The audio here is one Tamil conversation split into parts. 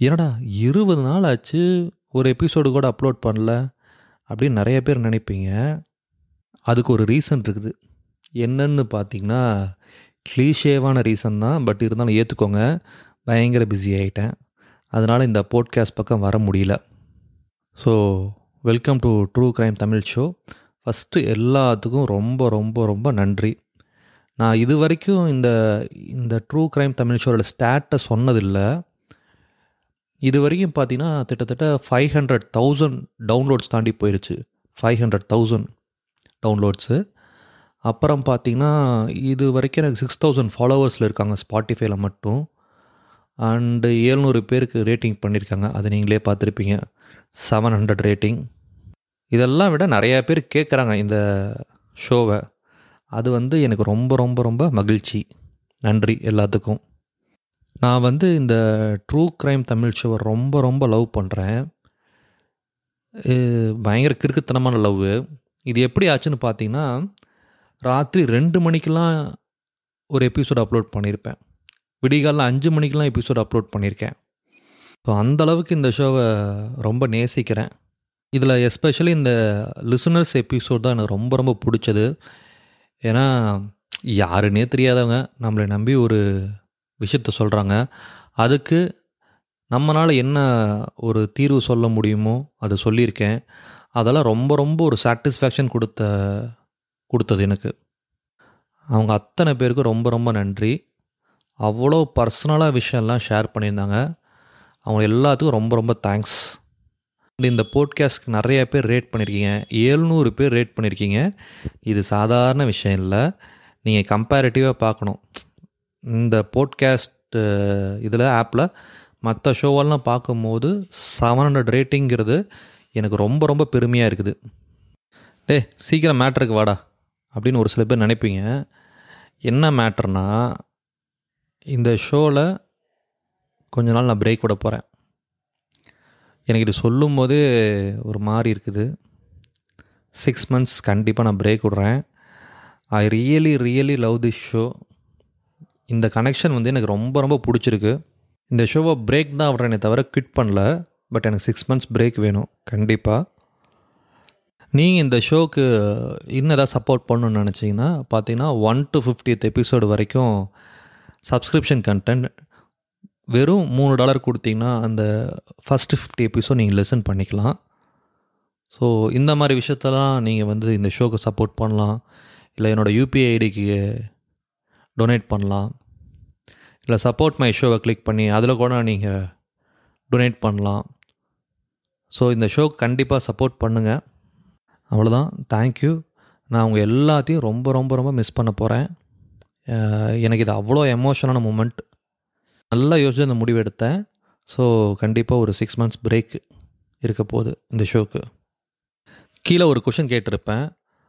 என்னடா இருபது நாள் ஆச்சு ஒரு எபிசோடு கூட அப்லோட் பண்ணல அப்படின்னு நிறைய பேர் நினைப்பீங்க அதுக்கு ஒரு ரீசன் இருக்குது என்னன்னு பார்த்தீங்கன்னா க்ளீஷேவான ரீசன் தான் பட் இருந்தாலும் ஏற்றுக்கோங்க பயங்கர பிஸி ஆகிட்டேன் அதனால் இந்த போட்காஸ்ட் பக்கம் வர முடியல so welcome to true crime Tamil show first எல்லாத்துக்கும் ரொம்ப ரொம்ப ரொம்ப நன்றி நான் இது வரைக்கும் இந்த இந்த ட்ரூ க்ரைம் தமிழ் ஷோவோட ஸ்டாட்டை சொன்னதில்லை இது வரைக்கும் பார்த்தீங்கன்னா கிட்டத்தட்ட ஃபைவ் ஹண்ட்ரட் தௌசண்ட் டவுன்லோட்ஸ் தாண்டி போயிடுச்சு ஃபைவ் ஹண்ட்ரட் தௌசண்ட் டவுன்லோட்ஸு அப்புறம் பார்த்தீங்கன்னா இது வரைக்கும் எனக்கு சிக்ஸ் தௌசண்ட் ஃபாலோவர்ஸில் இருக்காங்க ஸ்பாட்டிஃபைல மட்டும் அண்டு ஏழ்நூறு பேருக்கு ரேட்டிங் பண்ணியிருக்காங்க அதை நீங்களே பார்த்துருப்பீங்க செவன் ஹண்ட்ரட் ரேட்டிங் இதெல்லாம் விட நிறையா பேர் கேட்குறாங்க இந்த ஷோவை அது வந்து எனக்கு ரொம்ப ரொம்ப ரொம்ப மகிழ்ச்சி நன்றி எல்லாத்துக்கும் நான் வந்து இந்த ட்ரூ க்ரைம் தமிழ் ஷோவை ரொம்ப ரொம்ப லவ் பண்ணுறேன் பயங்கர கிறுக்குத்தனமான லவ் இது எப்படி ஆச்சுன்னு பார்த்தீங்கன்னா ராத்திரி ரெண்டு மணிக்கெலாம் ஒரு எபிசோட் அப்லோட் பண்ணியிருப்பேன் விடிகாலில் அஞ்சு மணிக்கெலாம் எபிசோட் அப்லோட் பண்ணியிருக்கேன் ஸோ அந்தளவுக்கு இந்த ஷோவை ரொம்ப நேசிக்கிறேன் இதில் எஸ்பெஷலி இந்த லிசனர்ஸ் எபிசோட் தான் எனக்கு ரொம்ப ரொம்ப பிடிச்சது ஏன்னா யாருன்னே தெரியாதவங்க நம்மளை நம்பி ஒரு விஷயத்த சொல்கிறாங்க அதுக்கு நம்மளால் என்ன ஒரு தீர்வு சொல்ல முடியுமோ அதை சொல்லியிருக்கேன் அதெல்லாம் ரொம்ப ரொம்ப ஒரு சாட்டிஸ்ஃபேக்ஷன் கொடுத்த கொடுத்தது எனக்கு அவங்க அத்தனை பேருக்கும் ரொம்ப ரொம்ப நன்றி அவ்வளோ பர்சனலாக விஷயம்லாம் ஷேர் பண்ணியிருந்தாங்க அவங்க எல்லாத்துக்கும் ரொம்ப ரொம்ப தேங்க்ஸ் இந்த போட்காஸ்ட்க்கு நிறைய பேர் ரேட் பண்ணியிருக்கீங்க ஏழ்நூறு பேர் ரேட் பண்ணியிருக்கீங்க இது சாதாரண விஷயம் இல்லை நீங்கள் கம்பேரிட்டிவாக பார்க்கணும் இந்த போட்காஸ்ட் இதில் ஆப்பில் மற்ற ஷோவெல்லாம் பார்க்கும்போது செவன் ஹண்ட்ரட் ரேட்டிங்கிறது எனக்கு ரொம்ப ரொம்ப பெருமையாக இருக்குது டே சீக்கிரம் மேட்ருக்கு வாடா அப்படின்னு ஒரு சில பேர் நினைப்பீங்க என்ன மேட்ருனா இந்த ஷோவில் கொஞ்ச நாள் நான் பிரேக் விட போகிறேன் எனக்கு இது சொல்லும் போதே ஒரு மாதிரி இருக்குது சிக்ஸ் மந்த்ஸ் கண்டிப்பாக நான் பிரேக் விட்றேன் I really really love this show இந்த கனெக்ஷன் வந்து எனக்கு ரொம்ப ரொம்ப பிடிச்சிருக்கு இந்த ஷோவை பிரேக் தான் விட்றேனே தவிர குவிட் பண்ணல பட் எனக்கு சிக்ஸ் மந்த்ஸ் பிரேக் வேணும் கண்டிப்பாக நீங்கள் இந்த ஷோக்கு இன்னும் ஏதாவது சப்போர்ட் பண்ணணுன்னு நினச்சிங்கன்னா பார்த்தீங்கன்னா ஒன் டு ஃபிஃப்டியத் எபிசோடு வரைக்கும் சப்ஸ்கிரிப்ஷன் கண்டென்ட் வெறும் மூணு டாலர் கொடுத்தீங்கன்னா அந்த ஃபஸ்ட்டு ஃபிஃப்டி எபிசோட் நீங்கள் லெசன் பண்ணிக்கலாம் ஸோ இந்த மாதிரி விஷயத்தெல்லாம் நீங்கள் வந்து இந்த ஷோக்கு சப்போர்ட் பண்ணலாம் இல்லை என்னோடய யூபிஐ ஐடிக்கு டொனேட் பண்ணலாம் இல்லை சப்போர்ட் மை ஷோவை கிளிக் பண்ணி அதில் கூட நீங்கள் டொனேட் பண்ணலாம் ஸோ இந்த ஷோக்கு கண்டிப்பாக சப்போர்ட் பண்ணுங்கள் அவ்வளோதான் தேங்க்யூ நான் உங்கள் எல்லாத்தையும் ரொம்ப ரொம்ப ரொம்ப மிஸ் பண்ண போகிறேன் எனக்கு இது அவ்வளோ எமோஷனான மூமெண்ட் நல்லா யோசிச்சு அந்த முடிவு எடுத்தேன் ஸோ கண்டிப்பாக ஒரு சிக்ஸ் மந்த்ஸ் பிரேக் இருக்க போகுது இந்த ஷோக்கு கீழே ஒரு கொஷின் கேட்டிருப்பேன்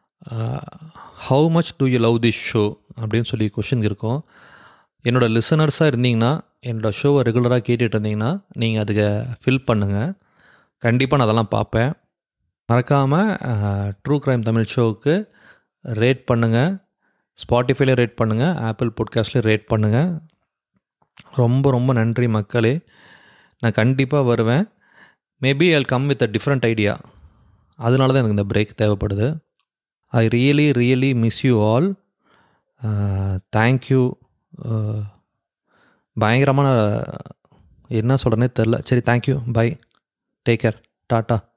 how much do you love this show அப்படின்னு சொல்லி கொஷின் இருக்கும் என்னோடய லிசனர்ஸாக இருந்தீங்கன்னா என்னோடய ஷோவை ரெகுலராக கேட்டுட்டு இருந்தீங்கன்னா நீங்கள் அதுக்கு ஃபில் பண்ணுங்கள் கண்டிப்பாக நான் அதெல்லாம் பார்ப்பேன் மறக்காமல் ட்ரூ க்ரைம் தமிழ் ஷோவுக்கு ரேட் பண்ணுங்கள் ஸ்பாட்டிஃபைல ரேட் பண்ணுங்கள் ஆப்பிள் பாட்காஸ்ட்லேயும் ரேட் பண்ணுங்கள் ரொம்ப ரொம்ப நன்றி மக்களே நான் கண்டிப்பாக வருவேன் maybe I come with a different idea அதனால தான் எனக்கு இந்த பிரேக் தேவைப்படுது I really really miss you all thank you பயங்கரமான என்ன சொல்கிறேனே தெரில சரி thank you bye take care tata